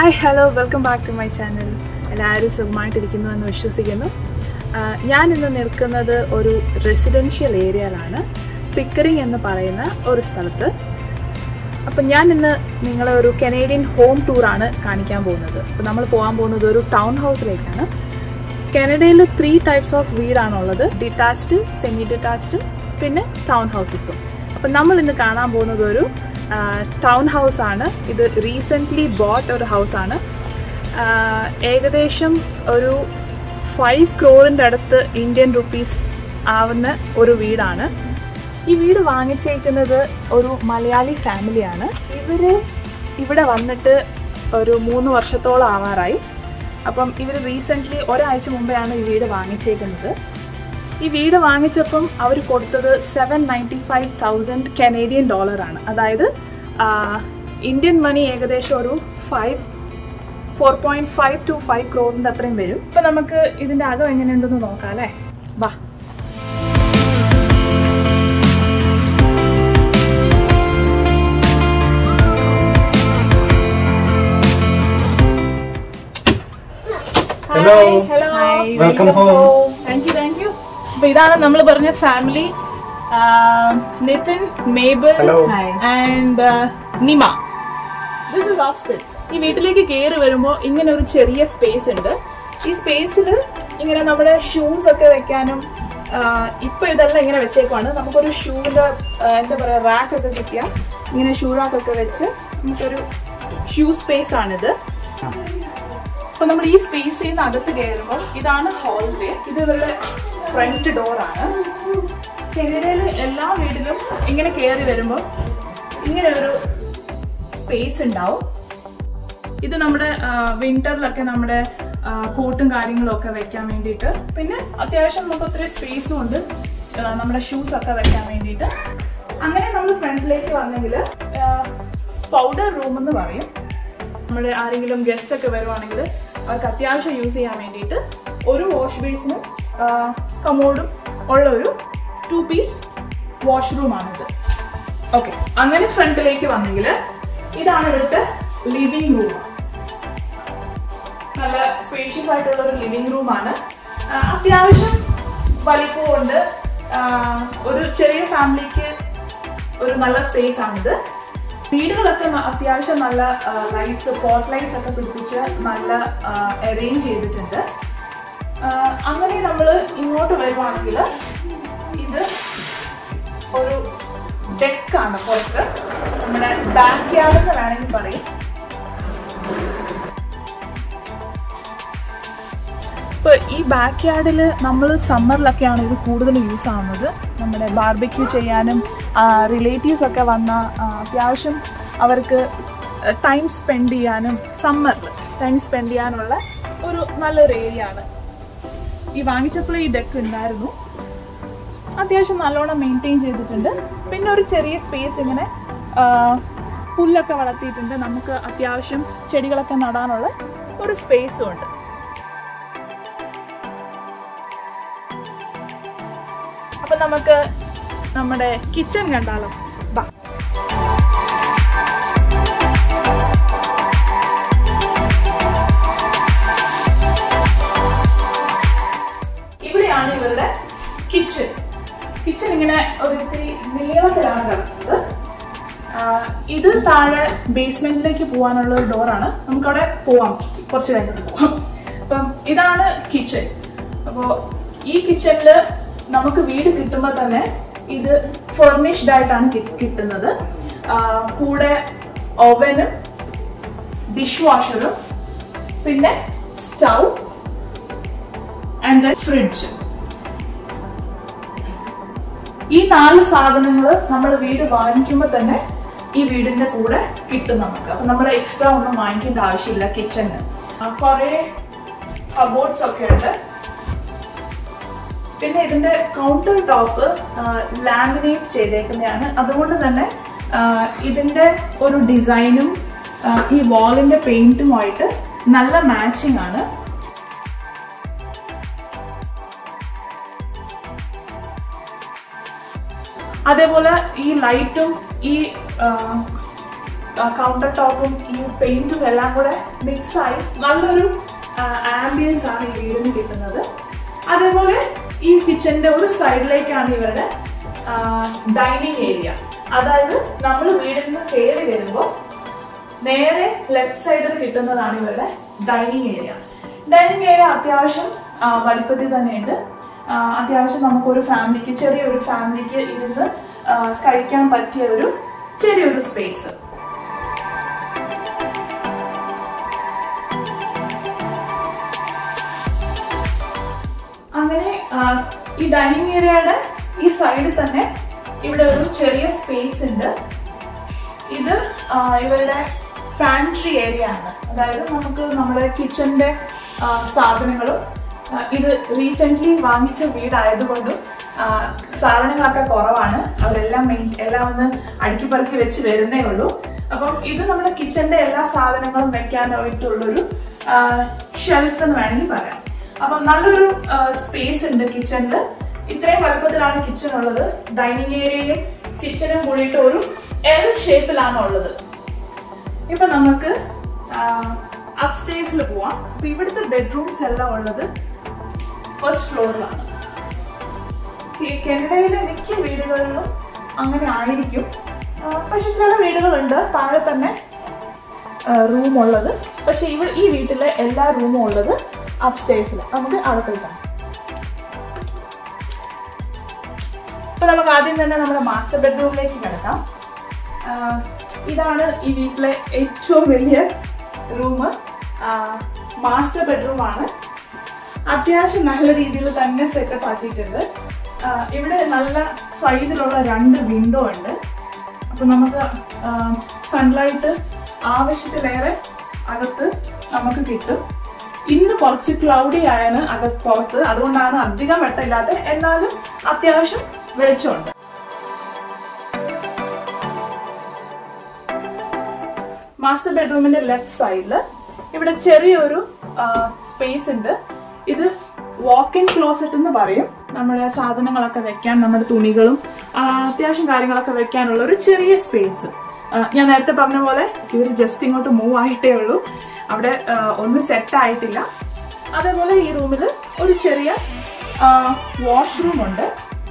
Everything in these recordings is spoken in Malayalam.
Hi hello welcome back to my channel എല്ലാവരും സുഖമായിട്ടിരിക്കുന്നു എന്ന് വിശ്വസിക്കുന്നു ആഹ് ഞാൻ ഇന്ന് നിൽക്കുന്നത് ഒരു റെസിഡൻഷ്യൽ ഏരിയയിലാണ് പിക്കറിംഗ് എന്ന് പറയുന്ന ഒരു സ്ഥലത്ത് അപ്പം ഞാൻ ഇന്ന് നിങ്ങളെ ഒരു കനേഡിയൻ ഹോം ടൂറാണ് കാണിക്കാൻ പോകുന്നത് അപ്പം നമ്മൾ പോകാൻ പോകുന്നത് ഒരു ടൗൺ ഹൗസിലേക്കാണ് കാനഡയിൽ ത്രീ ടൈപ്സ് ഓഫ് വീടാണുള്ളത് ഡിറ്റാച്ച്ഡ് സെമി ഡിറ്റാച്ച്ഡും പിന്നെ ടൗൺ ഹൗസസും അപ്പം നമ്മൾ ഇന്ന് കാണാൻ പോകുന്നത് ഒരു ടൗൺ ഹൗസ് ആണ് ഇത് റീസെൻ്റ്ലി ബോട്ട് ഒരു ഹൗസാണ് ഏകദേശം ഒരു ഫൈവ് ക്രോറിൻ്റെ അടുത്ത് ഇന്ത്യൻ റുപ്പീസ് ആവുന്ന ഒരു വീടാണ് ഈ വീട് വാങ്ങിച്ചേക്കുന്നത് ഒരു മലയാളി ഫാമിലിയാണ് ഇവര് ഇവിടെ വന്നിട്ട് ഒരു മൂന്ന് വർഷത്തോളം ആവാറായി അപ്പം ഇവർ റീസെൻ്റ്ലി ഒരാഴ്ച മുമ്പെയാണ് ഈ വീട് വാങ്ങിച്ചേക്കുന്നത് ഈ വീട് വാങ്ങിച്ചപ്പം അവർ കൊടുത്തത് seven ninety five thousand Canadian ഡോളറാണ് അതായത് ആ, ഇന്ത്യൻ മണി ഏകദേശം ഒരു five four point five two five ക്രോറിൻ്റെ അത്രയും വരും ഇപ്പം നമുക്ക് ഇതിൻ്റെ അകം എങ്ങനെയുണ്ടെന്ന് നോക്കാം അല്ലേ വാ Hello. Hello Welcome home. Thank you thank you അപ്പൊ ഇതാണ് നമ്മൾ പറഞ്ഞ family Nitin Mabel Hello. And Nima this is Austin ഈ വീട്ടിലേക്ക് കയറി വരുമ്പോൾ ഇങ്ങനെ ഒരു ചെറിയ സ്പേസ് ഉണ്ട് ഈ സ്പേസിൽ ഇങ്ങനെ നമ്മുടെ ഷൂസ് ഒക്കെ വെക്കാനും ആഹ് ഇപ്പൊ ഇതെല്ലാം ഇങ്ങനെ വെച്ചേക്കുവാണ് നമുക്കൊരു ഷൂവിന്റെ എന്താ പറയാ റാക്ക് ഒക്കെ കിട്ടിയാൽ ഇങ്ങനെ ഷൂ റാക്ക് ഒക്കെ വെച്ച് നമുക്കൊരു ഷൂ സ്പേസ് ആണിത് അപ്പൊ നമ്മൾ ഈ സ്പേസിൽ നിന്ന് അകത്ത് കയറുമ്പോൾ ഇതാണ് ഹോൾവേ ഇത് ഇവരുടെ ഫ്രണ്ട് ഡോർ ആണ് കനഡയിലെ എല്ലാ വീട്ടിലും ഇങ്ങനെ കയറി വരുമ്പോൾ ഇങ്ങനെ ഒരു സ്പേസ് ഉണ്ടാവും ഇത് നമ്മുടെ വിന്ററിലൊക്കെ നമ്മുടെ ആ, കോട്ടും കാര്യങ്ങളും ഒക്കെ വെക്കാൻ വേണ്ടിയിട്ട് പിന്നെ അത്യാവശ്യം നമുക്ക് ഒത്തിരി സ്പേസും ഉണ്ട് ആ, നമ്മുടെ ഷൂസ് ഒക്കെ വെക്കാൻ വേണ്ടിയിട്ട് അങ്ങനെ നമ്മൾ ഫ്രണ്ടിലേക്ക് വന്നെങ്കിൽ പൗഡർ റൂം എന്ന് പറയും നമ്മുടെ ആരെങ്കിലും ഗസ്റ്റ് ഒക്കെ വരുവാണെങ്കിൽ അവർക്ക് അത്യാവശ്യം യൂസ് ചെയ്യാൻ വേണ്ടിയിട്ട് ഒരു വാഷ് ബേസിനും കമോഡും ഉള്ള ഒരു ടു പീസ് വാഷ്റൂമാണിത് ഓക്കെ അങ്ങനെ ഫ്രണ്ടിലേക്ക് വന്നെങ്കിൽ ഇതാണ് ഇവിടുത്തെ ലിവിംഗ് റൂം നല്ല സ്പേഷ്യസ് ആയിട്ടുള്ള ഒരു ലിവിംഗ് റൂമാണ് അത്യാവശ്യം വലിപ്പമുണ്ട് ആ, ഒരു ചെറിയ ഫാമിലിക്ക് ഒരു നല്ല സ്പേസ് ആണിത് വീടുകളൊക്കെ ന- അത്യാവശ്യം നല്ല ലൈറ്റ്സ് പോർട്ട് ലൈറ്റ്സ് ഒക്കെ പിടിപ്പിച്ച് നല്ല അറേഞ്ച് ചെയ്തിട്ടുണ്ട് ആ, അങ്ങനെ നമ്മൾ ഇങ്ങോട്ട് വരുവാണെങ്കിൽ ഇത് ഒരു ഡെക്കാണ് പുറത്ത് നമ്മുടെ ബാക്ക് യാർഡ് എന്ന് വേണമെങ്കിൽ പറയും ഇപ്പോൾ ഈ ബാക്ക് യാർഡിൽ നമ്മൾ സമ്മറിലൊക്കെയാണ് ഇത് കൂടുതൽ യൂസ് ആവുന്നത് നമ്മുടെ ബാർബിക്യൂ ചെയ്യാനും റിലേറ്റീവ്സ് ഒക്കെ വന്ന ആ, അത്യാവശ്യം അവർക്ക് ടൈം സ്പെൻഡ് ചെയ്യാനും സമ്മറിൽ ടൈം സ്പെൻഡ് ചെയ്യാനുള്ള ഒരു നല്ലൊരു ഏരിയ ആണ് ഈ വാങ്ങിച്ചപ്പോൾ ഈ ഡെക്ക് ഉണ്ടായിരുന്നു അത്യാവശ്യം നല്ലോണം മെയിൻറ്റെയിൻ ചെയ്തിട്ടുണ്ട് പിന്നെ ഒരു ചെറിയ സ്പേസ് ഇങ്ങനെ ആ, പുല്ലൊക്കെ വളർത്തിയിട്ടുണ്ട് നമുക്ക് അത്യാവശ്യം ചെടികളൊക്കെ നടാനുള്ള ഒരു സ്പേസും ഉണ്ട് അപ്പൊ നമുക്ക് നമ്മുടെ കിച്ചൺ കണ്ടാലോ ബാ ഇവിടെയാണ് ഇവരുടെ കിച്ചൺ കിച്ചൺ ഇങ്ങനെ ഒരു ഇത്തിരി നീളത്തിലാണ് കിടക്കുന്നത് ആഹ് ഇത് താഴെ ബേസ്മെന്റിലേക്ക് പോകാനുള്ള ഒരു ഡോറാണ് നമുക്കവിടെ പോവാം കുറച്ച് കഴിഞ്ഞിട്ട് പോവാം അപ്പം ഇതാണ് കിച്ചൺ അപ്പോൾ ഈ കിച്ചണിൽ നമുക്ക് വീട് കിട്ടുമ്പോൾ തന്നെ ഇത് ഫർണിഷ്ഡ് ആയിട്ടാണ് കി- കിട്ടുന്നത് ആഹ് കൂടെ ഓവനും ഡിഷ് വാഷറും പിന്നെ സ്റ്റൗ ആൻഡ് ദെൻ ഫ്രിഡ്ജ് ഈ നാല് സാധനങ്ങൾ നമ്മൾ വീട് വാങ്ങിക്കുമ്പോൾ തന്നെ ഈ വീടിന്റെ കൂടെ കിട്ടും നമുക്ക് അപ്പൊ നമ്മൾ എക്സ്ട്രാ ഒന്നും വാങ്ങിക്കേണ്ട ആവശ്യമില്ല കിച്ചണിന് കുറെ കബോർഡ്സ് ഒക്കെ ഉണ്ട് പിന്നെ ഇതിന്റെ കൗണ്ടർ ടോപ്പ് ലാമിനേറ്റ് ചെയ്തേക്കുന്നതാണ് അതുകൊണ്ട് തന്നെ ആ, ഇതിന്റെ ഒരു ഡിസൈനും ആ, ഈ വാളിന്റെ പെയിന്റുമായിട്ട് നല്ല മാച്ചിങ് ആണ് അതേപോലെ ഈ ലൈറ്റും ഈ കൗണ്ടർ ടോപ്പും ഈ പെയിന്റും എല്ലാം കൂടെ മിക്സ് ആയി നല്ലൊരു ആംബിയൻസ് ആണ് ഈ വീടിന് കിട്ടുന്നത് അതേപോലെ ഈ കിച്ചന്റെ ഒരു സൈഡിലേക്കാണ് ഇവരുടെ ഡൈനിങ് ഏരിയ അതായത് നമ്മൾ വീടിൽ നിന്ന് കയറി വരുമ്പോൾ നേരെ ലെഫ്റ്റ് സൈഡിൽ കിട്ടുന്നതാണ് ഇവരുടെ ഡൈനിങ് ഏരിയ ഡൈനിങ് ഏരിയ അത്യാവശ്യം ആ, വലിപ്പത്തിൽ തന്നെയുണ്ട് ആ, അത്യാവശ്യം നമുക്കൊരു ഫാമിലിക്ക് ചെറിയൊരു ഫാമിലിക്ക് ഇരുന്ന് ആ, കഴിക്കാൻ പറ്റിയ ഒരു ചെറിയൊരു സ്പേസ് അങ്ങനെ ആ, ഈ ഡൈനിങ് ഏരിയയുടെ ഈ സൈഡിൽ തന്നെ ഇവിടെ ഒരു ചെറിയ സ്പേസ് ഉണ്ട് ഇത് ആ, ഇവരുടെ പാൻട്രി ഏരിയ ആണ് അതായത് നമുക്ക് നമ്മുടെ കിച്ചന്റെ സാധനങ്ങളും ആ, ഇത് റീസെന്റ് വാങ്ങിച്ച വീടായതുകൊണ്ടും ആ, സാധനങ്ങളൊക്കെ കുറവാണ് അവരെല്ലാം മെയിൻ എല്ലാം ഒന്ന് അടുക്കി പറക്കി വെച്ച് വരുന്നേ ഉള്ളൂ അപ്പം ഇത് നമ്മുടെ കിച്ചന്റെ എല്ലാ സാധനങ്ങളും വെക്കാനായിട്ടുള്ളൊരു ഷെൽഫ് എന്ന് വേണമെങ്കിൽ പറയാം അപ്പം നല്ലൊരു സ്പേസ് ഉണ്ട് കിച്ചണിൽ ഇത്രയും വലുപ്പത്തിലാണ് കിച്ചൺ ഉള്ളത് ഡൈനിങ് ഏരിയയും കിച്ചണും കൂടിയിട്ട് ഒരു എൽ ഷേപ്പിലാണ് ഉള്ളത് ഇപ്പൊ നമുക്ക് അപ്സ്റ്റേഴ്സിൽ പോവാം അപ്പൊ ഇവിടുത്തെ ബെഡ്റൂംസ് എല്ലാം ഉള്ളത് ഫസ്റ്റ് ഫ്ലോറിലാണ് കനഡയിലെ മിക്ക വീടുകളിലും അങ്ങനെ ആയിരിക്കും ആ, പക്ഷെ ചില വീടുകളുണ്ട് താഴെ തന്നെ റൂം ഉള്ളത് പക്ഷെ ഇവ ഈ വീട്ടിലെ എല്ലാ റൂമും ഉള്ളത് അപ്സ്റ്റേഴ്സിൽ നമുക്ക് അകത്തേക്ക് കാണാം ഇപ്പൊ നമുക്ക് ആദ്യം തന്നെ നമ്മുടെ മാസ്റ്റർ ബെഡ്റൂമിലേക്ക് കിടക്കാം ആഹ് ഇതാണ് ഈ വീട്ടിലെ ഏറ്റവും വലിയ റൂം മാസ്റ്റർ ബെഡ്റൂം ആണ് അത്യാവശ്യം നല്ല രീതിയിൽ തന്നെ സെറ്റപ്പ് ആക്കിയിട്ടുണ്ട് ആഹ് ഇവിടെ നല്ല സൈസിലുള്ള രണ്ട് വിൻഡോ ഉണ്ട് അപ്പൊ നമുക്ക് സൺലൈറ്റ് ആവശ്യത്തിലേറെ അകത്ത് നമുക്ക് കിട്ടും ഇന്ന് കുറച്ച് ക്ലൗഡി ആയാണ് അകത്ത് പുറത്ത് അതുകൊണ്ടാണ് അധികം വെട്ടമില്ലാത്തത് എന്നാലും അത്യാവശ്യം വെളിച്ചമുണ്ട് മാസ്റ്റർ ബെഡ്റൂമിന്റെ ലെഫ്റ്റ് സൈഡിൽ ഇവിടെ ചെറിയൊരു സ്പേസ് ഉണ്ട് ഇത് വാക്ക് ഇൻ ക്ലോസറ്റ് എന്ന് പറയും നമ്മുടെ സാധനങ്ങളൊക്കെ വെക്കാൻ നമ്മുടെ തുണികളും ആ, അത്യാവശ്യം കാര്യങ്ങളൊക്കെ വെക്കാനുള്ള ഒരു ചെറിയ സ്പേസ് ഞാൻ നേരത്തെ പറഞ്ഞ പോലെ ഇവർ ജസ്റ്റ് ഇങ്ങോട്ട് മൂവ് ആയിട്ടേ ഉള്ളൂ അവിടെ ആ, ഒന്നും സെറ്റ് ആയിട്ടില്ല അതേപോലെ ഈ റൂമിൽ ഒരു ചെറിയ വാഷ്റൂം ഉണ്ട്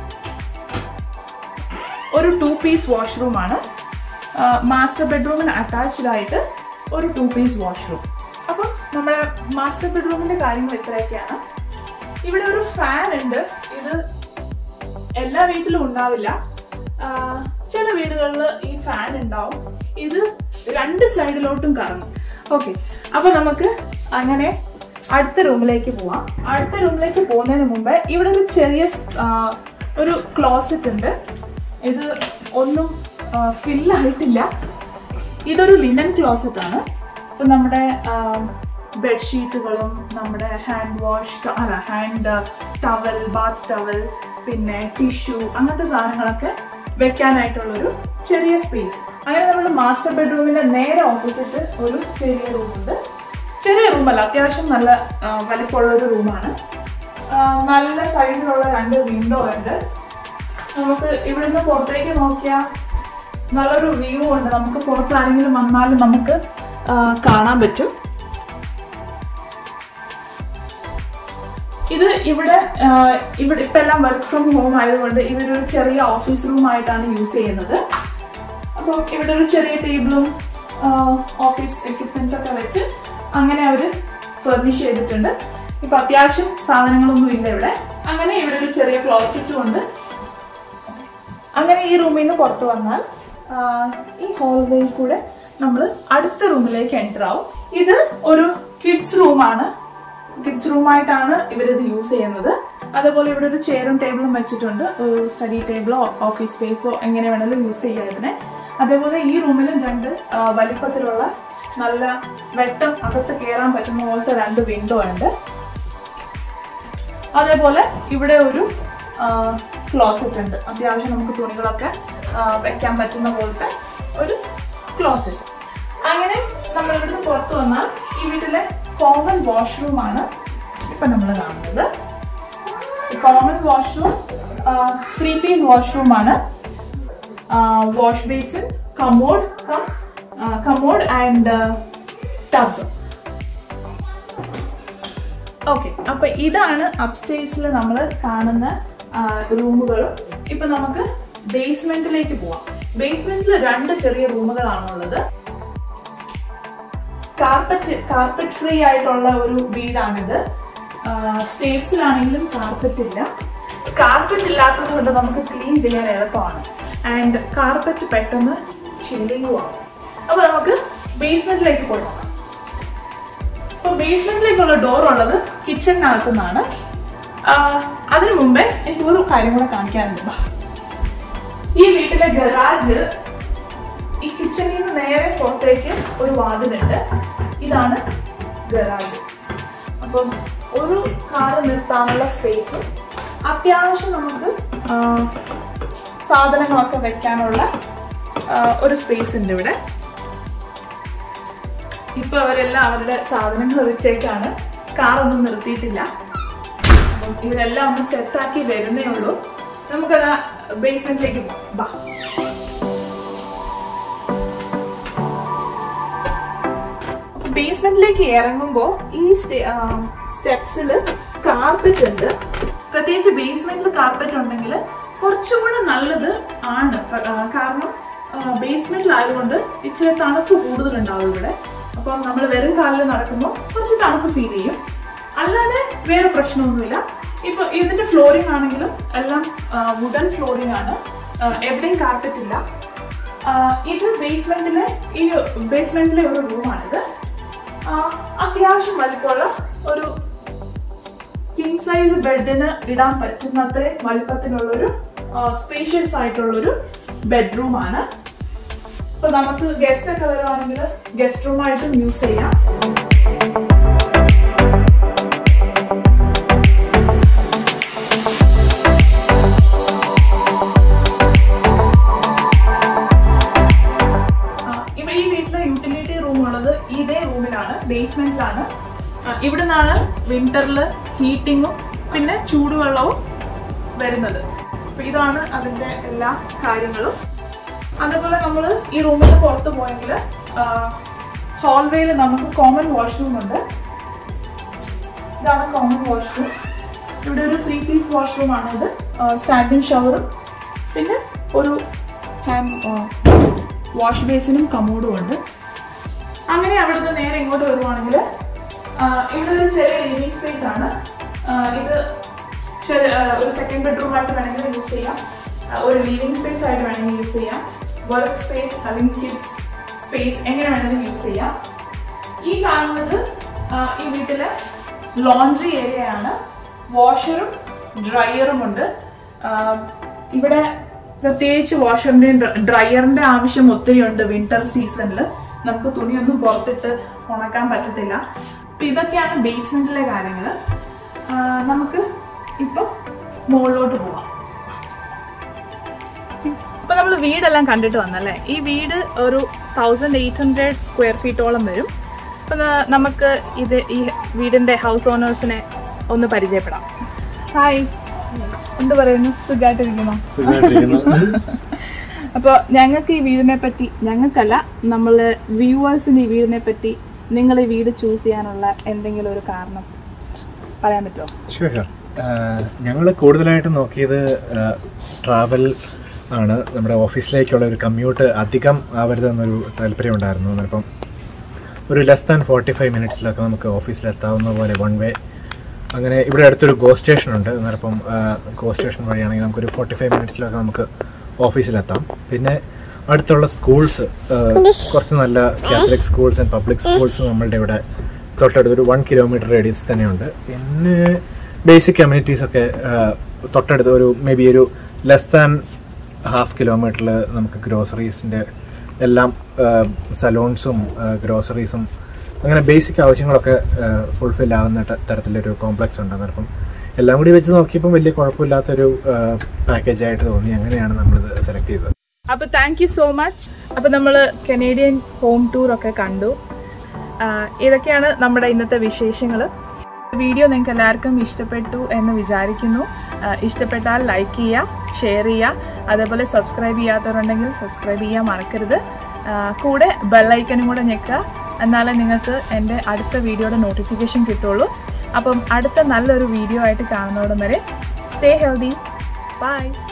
ഒരു ടു പീസ് വാഷ്റൂം ആണ് മാസ്റ്റർ ബെഡ്റൂമിന് അറ്റാച്ച്ഡ് ആയിട്ട് ഒരു ടു പീസ് വാഷ്റൂം അപ്പം നമ്മുടെ മാസ്റ്റർ ബെഡ്റൂമിന്റെ കാര്യങ്ങൾ ഇത്രയൊക്കെയാണ് ഇവിടെ ഒരു ഫാൻ ഉണ്ട് ഇത് എല്ലാ വീട്ടിലും ഉണ്ടാവില്ല ആ, ചില വീടുകളിൽ ഈ ഫാൻ ഉണ്ടാവും ഇത് രണ്ട് സൈഡിലോട്ടും കറങ്ങും ഓക്കെ അപ്പൊ നമുക്ക് അങ്ങനെ അടുത്ത റൂമിലേക്ക് പോവാം അടുത്ത റൂമിലേക്ക് പോകുന്നതിന് മുമ്പ് ഇവിടെ ഒരു ചെറിയ സ്- ആ, ഒരു ക്ലോസറ്റ് ഉണ്ട് ഇത് ഒന്നും ഫില്ലായിട്ടില്ല ഇതൊരു ലിനൻ ക്ലോസറ്റ് ആണ് ഇപ്പൊ നമ്മുടെ ബെഡ്ഷീറ്റുകളും നമ്മുടെ ഹാൻഡ് വാഷ് അല്ല ഹാൻഡ് ടവൽ ബാത്ത് ടവൽ പിന്നെ ടിഷ്യൂ അങ്ങനത്തെ സാധനങ്ങളൊക്കെ വെക്കാനായിട്ടുള്ളൊരു ചെറിയ സ്പേസ് അങ്ങനെ നമ്മുടെ മാസ്റ്റർ ബെഡ്റൂമിന്റെ നേരെ ഓപ്പോസിറ്റ് ഒരു ചെറിയ റൂമുണ്ട് ചെറിയ റൂമല്ല അത്യാവശ്യം നല്ല ആ, വലിപ്പമുള്ള ഒരു റൂമാണ് നല്ല സൈസിലുള്ള രണ്ട് വിൻഡോ ഉണ്ട് നമുക്ക് ഇവിടുന്ന് പുറത്തേക്ക് നോക്കിയാൽ നല്ലൊരു വ്യൂ ഉണ്ട് നമുക്ക് പുറത്ത് ആരെങ്കിലും വന്നാലും നമുക്ക് ആ, കാണാൻ പറ്റും ഇത് ഇവിടെ ആ, ഇവിടെ ഇപ്പൊ എല്ലാം വർക്ക് ഫ്രം ഹോം ആയതുകൊണ്ട് ഇവരൊരു ചെറിയ ഓഫീസ് റൂം ആയിട്ടാണ് യൂസ് ചെയ്യുന്നത് അപ്പോൾ ഇവിടെ ഒരു ചെറിയ ടേബിളും ഓഫീസ് എക്യുപ്മെന്റ്സ് ഒക്കെ വെച്ച് അങ്ങനെ അവർ ഫർണിഷ് ചെയ്തിട്ടുണ്ട് ഇപ്പൊ അത്യാവശ്യം സാധനങ്ങളൊന്നും ഇല്ല ഇവിടെ അങ്ങനെ ഇവിടെ ഒരു ചെറിയ ക്ലോസറ്റും ഉണ്ട് അങ്ങനെ ഈ റൂമിൽ നിന്ന് പുറത്തു വന്നാൽ ആ, ഈ ഹോൾവേയിൽ കൂടെ നമ്മൾ അടുത്ത റൂമിലേക്ക് എൻ്റർ ആവും ഇത് ഒരു കിഡ്സ് റൂമാണ് കിഡ്സ് റൂമായിട്ടാണ് ഇവരിത് യൂസ് ചെയ്യുന്നത് അതേപോലെ ഇവിടെ ഒരു ചെയറും ടേബിളും വെച്ചിട്ടുണ്ട് ഒരു സ്റ്റഡി ടേബിളോ ഓഫീസ് സ്പേസോ എങ്ങനെ വേണമെങ്കിലും യൂസ് ചെയ്യാം ഇതിനെ അതേപോലെ ഈ റൂമിലും രണ്ട് ആ, വലിപ്പത്തിലുള്ള നല്ല വെട്ടം അകത്ത് കയറാൻ പറ്റുന്ന പോലത്തെ രണ്ട് വിൻഡോ ഉണ്ട് അതേപോലെ ഇവിടെ ഒരു ക്ലോസറ്റ് ഉണ്ട് അത്യാവശ്യം നമുക്ക് തുണികളൊക്കെ ആ, വെക്കാൻ പറ്റുന്ന പോലത്തെ ഒരു ക്ലോസറ്റ് അങ്ങനെ നമ്മൾ ഇവിടുന്ന് പുറത്തു വന്നാൽ ഈ വീട്ടിലെ കോമൺ വാഷ്റൂം ആണ് ഇപ്പൊ നമ്മൾ കാണുന്നത് common washroom three piece washroom ആണ് wash basin commode cum commode and tub okay അപ്പൊ ഇതാണ് അപ്സ്റ്റേഴ്സിൽ നമ്മൾ കാണുന്ന റൂമുകളും ഇപ്പൊ നമുക്ക് ബേസ്മെന്റിലേക്ക് പോവാം ബേസ്മെന്റിൽ രണ്ട് ചെറിയ റൂമുകളാണുള്ളത് കാർപ്പറ്റ് കാർപ്പറ്റ് ഫ്രീ ആയിട്ടുള്ള ഒരു വീടാണിത് സ്റ്റേറ്റ്സിലാണെങ്കിലും കാർപ്പറ്റ് ഇല്ല കാർപ്പറ്റ് ഇല്ലാത്തത് കൊണ്ട് നമുക്ക് ക്ലീൻ ചെയ്യാൻ എളുപ്പമാണ് ആൻഡ് കാർപ്പറ്റ് പെട്ടെന്ന് ചില്ലിങ്ങുമാണ് അപ്പൊ നമുക്ക് ബേസ്മെന്റിലേക്ക് പോയി നോക്കാം അപ്പൊ ബേസ്മെന്റിലേക്കുള്ള ഡോർ ഉള്ളത് കിച്ചണിനകത്തുനിന്നാണ് അതിനു മുമ്പേ എനിക്ക് ഒരു കാര്യം കൂടെ കാണിക്കാനുണ്ട് ബാ. ഈ വീട്ടിലെ ഗറാജ് ഈ കിച്ചണിൽ നിന്ന് നേരെ പുറത്തേക്ക് ഒരു വാതിലുണ്ട് ഇതാണ് ഗറാജ് അപ്പം ഒരു കാറ് നിർത്താനുള്ള സ്പേസ് അത്യാവശ്യം നമുക്ക് ആ, സാധനങ്ങളൊക്കെ വെക്കാനുള്ള ആ, ഒരു സ്പേസ് ഉണ്ട് ഇവിടെ ഇപ്പൊ അവരെല്ലാം അവരുടെ സാധനങ്ങൾ വെച്ചേക്കാണ് കാറൊന്നും നിർത്തിയിട്ടില്ല അപ്പം ഇവരെല്ലാം ഒന്ന് സെറ്റാക്കി വരുന്നേ ഉള്ളൂ നമുക്കത് ബേസ്മെന്റിലേക്ക് പോകാം ബാ ബേസ്മെന്റിലേക്ക് ഇറങ്ങുമ്പോൾ ഈ സ്റ്റെപ്സിൽ കാർപ്പറ്റ് ഉണ്ട് പ്രത്യേകിച്ച് ബേസ്മെന്റിൽ കാർപ്പറ്റ് ഉണ്ടെങ്കിൽ കുറച്ചും കൂടെ നല്ലത് ആണ് പ- ആ, കാരണം ബേസ്മെന്റിലായതുകൊണ്ട് ഇച്ചിരി തണുപ്പ് കൂടുതലുണ്ടാവും ഇവിടെ അപ്പം നമ്മൾ വെറും കാലിൽ നടക്കുമ്പോൾ കുറച്ച് തണുപ്പ് ഫീൽ ചെയ്യും അല്ലാതെ വേറെ പ്രശ്നമൊന്നുമില്ല ഇപ്പൊ ഇതിന്റെ ഫ്ലോറിംഗ് ആണെങ്കിലും എല്ലാം വുഡൻ ഫ്ലോറിംഗ് ആണ് ആ, എവിടെയും കാർപ്പറ്റ് ഇല്ല ആ, ഇത് ബേസ്മെന്റിലെ ഈ ബേസ്മെന്റിലെ ഒരു റൂമാണിത് ആ, അത്യാവശ്യം വലിപ്പമുള്ള ഒരു കിങ് സൈസ് ബെഡിന് ഇടാൻ പറ്റുന്നത്ര വലിപ്പത്തിലുള്ളൊരു സ്പേഷ്യസ് ആയിട്ടുള്ളൊരു ബെഡ്റൂം ആണ് അപ്പൊ നമുക്ക് ഗസ്റ്റ് ഒക്കെ വരുവാണെങ്കിൽ ഗസ്റ്റ് റൂം ആയിട്ടും യൂസ് ചെയ്യാം ആ, ഇവിടെ ഈ വീട്ടിലെ യൂട്ടിലിറ്റി റൂം ഉള്ളത് ഇതേ റൂമിലാണ് ബേസ്മെന്റിലാണ് ഇവിടെ നിന്നാണ് വിന്ററിൽ ഹീറ്റിങ്ങും പിന്നെ ചൂടുവെള്ളവും വരുന്നത് അപ്പൊ ഇതാണ് അതിന്റെ എല്ലാ കാര്യങ്ങളും അതുപോലെ നമ്മൾ ഈ റൂമിൽ നിന്ന് പുറത്ത് പോയെങ്കിൽ ഹാൾവേയിൽ നമുക്ക് കോമൺ വാഷ്റൂം ഉണ്ട് ഇതാണ് കോമൺ വാഷ്റൂം ഇവിടെ ഒരു ത്രീ പീസ് വാഷ്റൂം ആണ് ഇത് സ്റ്റാൻഡിങ് ഷവറും പിന്നെ ഒരു ഹാൻഡ് വാഷ് ബേസിനും കമോഡും ഉണ്ട് അങ്ങനെ അവിടുന്ന് നേരെ ഇങ്ങോട്ട് വരുവാണെങ്കിൽ ഇവിടെ ഒരു ചെറിയ ലിവിങ് സ്പേസ് ആണ് ആ, ഇത് ചെറിയ ആ, ഒരു സെക്കൻഡ് ബെഡ്റൂം ആയിട്ട് വേണമെങ്കിൽ യൂസ് ചെയ്യാം ആ, ഒരു ലിവിങ് സ്പേസ് ആയിട്ട് വേണമെങ്കിൽ യൂസ് ചെയ്യാം വർക്ക് സ്പേസ് അല്ലെങ്കിൽ കിഡ്സ് സ്പേസ് എങ്ങനെ വേണമെങ്കിലും യൂസ് ചെയ്യാം ഈ കാണുന്നത് ആ, ഈ വീട്ടിലെ ലോണ്ട്രി ഏരിയ ആണ് വാഷറും ഡ്രയറും ഉണ്ട് ആ, ഇവിടെ പ്രത്യേകിച്ച് വാഷറിന്റെയും ഡ്രയറിന്റെ ആവശ്യം ഒത്തിരി ഉണ്ട് വിന്റർ സീസണിൽ നമുക്ക് തുണിയൊന്നും പുറത്തിട്ട് ഉണക്കാൻ പറ്റത്തില്ല അപ്പൊ ഇതൊക്കെയാണ് ബേസ്മെന്റിലെ കാര്യങ്ങൾ നമുക്ക് ഇപ്പൊ മുകളിലോട്ട് പോവാം അപ്പൊ നമ്മൾ വീടെല്ലാം കണ്ടിട്ട് വന്നല്ലേ ഈ വീട് ഒരു തൗസൻഡ് എയ്റ്റ് ഹൺഡ്രഡ് സ്ക്വയർ ഫീറ്റോളം വരും അപ്പൊ ന- നമുക്ക് ഇത് ഈ വീടിന്റെ ഹൗസ് ഓണേഴ്സിനെ ഒന്ന് പരിചയപ്പെടാം ഹായ് എന്ത് പറയുന്നു സുഖമായിട്ടിരിക്കുന്നു അപ്പോൾ ഞങ്ങൾക്ക് ഈ വീടിനെ പറ്റി ഞങ്ങൾക്കല്ല നമ്മൾ വ്യൂവേഴ്സിന് ഈ വീടിനെ പറ്റി നിങ്ങൾ ഈ വീട് ചൂസ് ചെയ്യാനുള്ള എന്തെങ്കിലും ഒരു കാരണം പറയാൻ പറ്റുമോ ഷുവർ ഞങ്ങൾ കൂടുതലായിട്ട് നോക്കിയത് ട്രാവൽ ആണ് നമ്മുടെ ഓഫീസിലേക്കുള്ള ഒരു കമ്മ്യൂട്ട് അധികം ആവരുതെന്നൊരു താല്പര്യം ഉണ്ടായിരുന്നു അന്നേരം ഒരു ലെസ് ദാൻ ഫോർട്ടി ഫൈവ് മിനിറ്റ്സിലൊക്കെ നമുക്ക് ഓഫീസിലെത്താവുന്ന പോലെ വൺ വേ അങ്ങനെ ഇവിടെ അടുത്തൊരു ഗോ സ്റ്റേഷൻ ഉണ്ട് അന്നേരം ഗോ സ്റ്റേഷൻ വഴിയാണെങ്കിൽ നമുക്കൊരു ഫോർട്ടി ഫൈവ് മിനിറ്റ്സിലൊക്കെ നമുക്ക് ഓഫീസിലെത്താം പിന്നെ അടുത്തുള്ള സ്കൂൾസ് കുറച്ച് നല്ല Catholic schools and public schools നമ്മളുടെ ഇവിടെ തൊട്ടടുത്ത് ഒരു വൺ കിലോമീറ്റർ റേഡിയസ് തന്നെയുണ്ട് പിന്നെ ബേസിക് കമ്മ്യൂണിറ്റീസ് ഒക്കെ ആ, തൊട്ടടുത്ത് ഒരു മേ ബി ഒരു ലെസ് ദാൻ ഹാഫ് കിലോമീറ്ററിൽ നമുക്ക് ഗ്രോസറീസിൻ്റെ എല്ലാം സലോൺസും ഗ്രോസറീസും അങ്ങനെ ബേസിക് ആവശ്യങ്ങളൊക്കെ ഫുൾഫിൽ ആവുന്ന ത- തരത്തിലൊരു കോംപ്ലക്സ് ഉണ്ട് അന്നേരം എല്ലാം കൂടി വെച്ച് നോക്കിയപ്പോൾ വലിയ കുഴപ്പമില്ലാത്തൊരു പാക്കേജ് ആയിട്ട് തോന്നി അങ്ങനെയാണ് നമ്മളിത് സെലക്ട് ചെയ്തത് അപ്പൊ താങ്ക് യു സോ മച്ച് അപ്പൊ നമ്മൾ കനേഡിയൻ ഹോം ടൂർ ഒക്കെ കണ്ടു ആ, ഇതൊക്കെയാണ് നമ്മുടെ ഇന്നത്തെ വിശേഷങ്ങൾ വീഡിയോ നിങ്ങൾക്ക് എല്ലാവർക്കും ഇഷ്ടപ്പെട്ടു എന്ന് വിചാരിക്കുന്നു ആ, ഇഷ്ടപ്പെട്ടാൽ ലൈക്ക് ചെയ്യുക ഷെയർ ചെയ്യുക അതേപോലെ സബ്സ്ക്രൈബ് ചെയ്യാത്തവരുണ്ടെങ്കിൽ സബ്സ്ക്രൈബ് ചെയ്യാൻ മറക്കരുത് ആ, കൂടെ ബെല്ലൈക്കനും കൂടെ ഞെക്കുക എന്നാലേ നിങ്ങൾക്ക് എൻ്റെ അടുത്ത വീഡിയോയുടെ നോട്ടിഫിക്കേഷൻ കിട്ടുള്ളൂ അപ്പം അടുത്ത നല്ലൊരു വീഡിയോ ആയിട്ട് കാണുന്നോടം വരെ സ്റ്റേ ഹെൽതി ബൈ